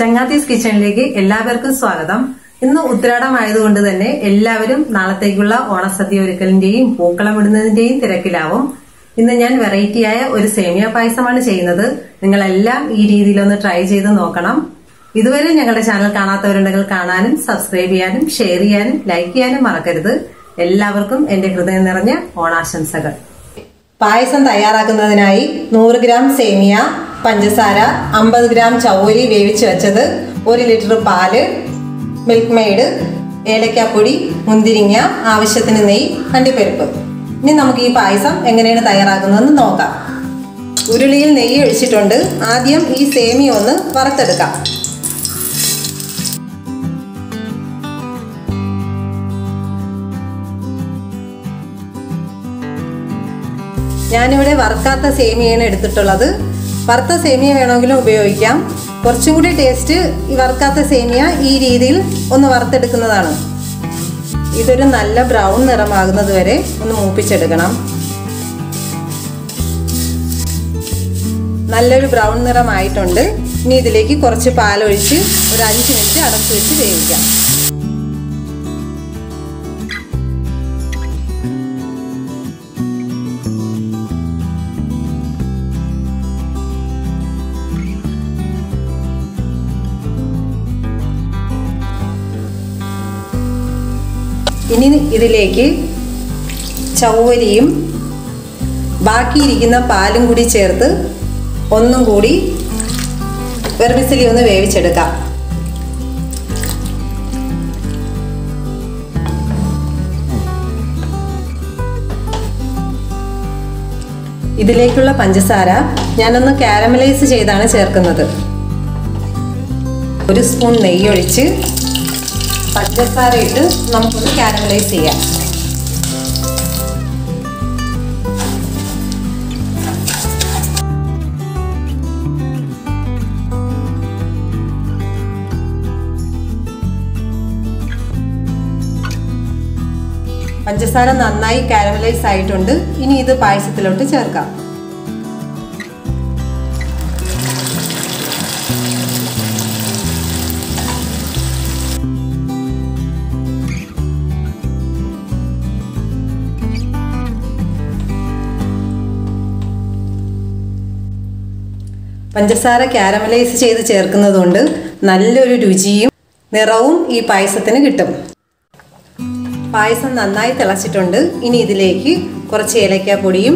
ചങ്ങാത്തീസ് കിച്ചണിലേക്ക് എല്ലാവർക്കും സ്വാഗതം ഇന്ന് ഉത്രാടം ആയതുകൊണ്ട് തന്നെ എല്ലാവരും നാളത്തേക്കുള്ള ഓണസദ്യ ഒരുക്കലിന്റെയും പൂക്കളമിടുന്നതിന്റെയും തിരക്കിലാവും ഇന്ന് ഞാൻ വെറൈറ്റിയായ ഒരു സേമിയ പായസമാണ് ചെയ്യുന്നത് നിങ്ങളെല്ലാം ഈ രീതിയിലൊന്ന് ട്രൈ ചെയ്ത് നോക്കണം ഇതുവരെ ഞങ്ങളുടെ ചാനൽ കാണാത്തവരുണ്ടെങ്കിൽ കാണാനും സബ്സ്ക്രൈബ് ചെയ്യാനും ഷെയർ ചെയ്യാനും ലൈക്ക് ചെയ്യാനും മറക്കരുത് എല്ലാവർക്കും എന്റെ ഹൃദയം നിറഞ്ഞ ഓണാശംസകൾ പായസം തയ്യാറാക്കുന്നതിനായി നൂറ് ഗ്രാം സേമിയ പഞ്ചസാര അമ്പത് ഗ്രാം ചവ്വരി വേവിച്ച് വെച്ചത് ഒരു ലിറ്റർ പാല് മിൽക്ക് മെയ്ഡ് ഏലക്കാപ്പൊടി മുന്തിരിങ്ങ ആവശ്യത്തിന് നെയ്യ് അണ്ടിപ്പരിപ്പ് ഇനി നമുക്ക് ഈ പായസം എങ്ങനെയാണ് തയ്യാറാക്കുന്നതെന്ന് നോക്കാം ഉരുളിയിൽ നെയ്യ് ഒഴിച്ചിട്ടുണ്ട് ആദ്യം ഈ സേമിയ ഒന്ന് വറുത്തെടുക്കാം ഞാനിവിടെ വറുക്കാത്ത സേമിയയാണ് എടുത്തിട്ടുള്ളത് വറുത്ത സേമിയ വേണമെങ്കിലും ഉപയോഗിക്കാം കുറച്ചും കൂടി ടേസ്റ്റ് ഈ വറുക്കാത്ത സേമിയ ഈ രീതിയിൽ ഒന്ന് വറുത്തെടുക്കുന്നതാണ് ഇതൊരു നല്ല ബ്രൗൺ നിറമാകുന്നത് വരെ ഒന്ന് മൂപ്പിച്ചെടുക്കണം നല്ലൊരു ബ്രൗൺ നിറമായിട്ടുണ്ട് ഇനി ഇതിലേക്ക് കുറച്ച് പാലൊഴിച്ച് ഒരു അഞ്ച് മിനിറ്റ് അടച്ചു വെച്ച് വേവിക്കാം ഇനി ഇതിലേക്ക് ചവ്വരിയും ബാക്കിയിരിക്കുന്ന പാലും കൂടി ചേർത്ത് ഒന്നും കൂടി വെർമിസിലി ഒന്ന് വേവിച്ചെടുക്കാം ഇതിലേക്കുള്ള പഞ്ചസാര ഞാനൊന്ന് കാരമലൈസ് ചെയ്താണ് ചേർക്കുന്നത് ഒരു സ്പൂൺ നെയ്യ് ഒഴിച്ച് പഞ്ചസാര ഇട്ട് നമുക്കൊന്ന് കാരമലൈസ് ചെയ്യാം പഞ്ചസാര നന്നായി കാരമലൈസ് ആയിട്ടുണ്ട് ഇനി ഇത് പായസത്തിലോട്ട് ചേർക്കാം പഞ്ചസാര കാരമലൈസ് ചെയ്ത് ചേർക്കുന്നതുകൊണ്ട് നല്ലൊരു രുചിയും നിറവും ഈ പായസത്തിന് കിട്ടും പായസം നന്നായി തിളച്ചിട്ടുണ്ട് ഇനി ഇതിലേക്ക് കുറച്ച് ഏലക്കാപ്പൊടിയും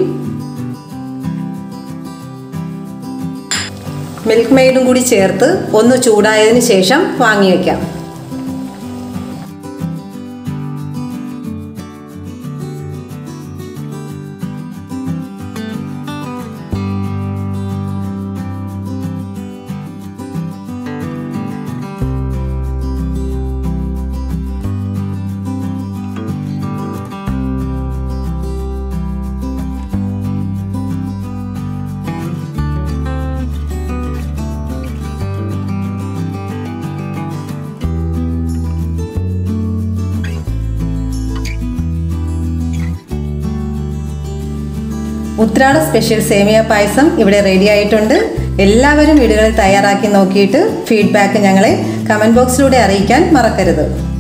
മിൽക്ക് മെയ്ഡും കൂടി ചേർത്ത് ഒന്ന് ചൂടായതിനു ശേഷം വാങ്ങി വയ്ക്കാം ഉത്രാട സ്പെഷ്യൽ സേമിയ പായസം ഇവിടെ റെഡി ആയിട്ടുണ്ട് എല്ലാവരും വീടുകളിൽ തയ്യാറാക്കി നോക്കിയിട്ട് ഫീഡ്ബാക്ക് ഞങ്ങളെ കമൻറ്റ് ബോക്സിലൂടെ അറിയിക്കാൻ മറക്കരുത്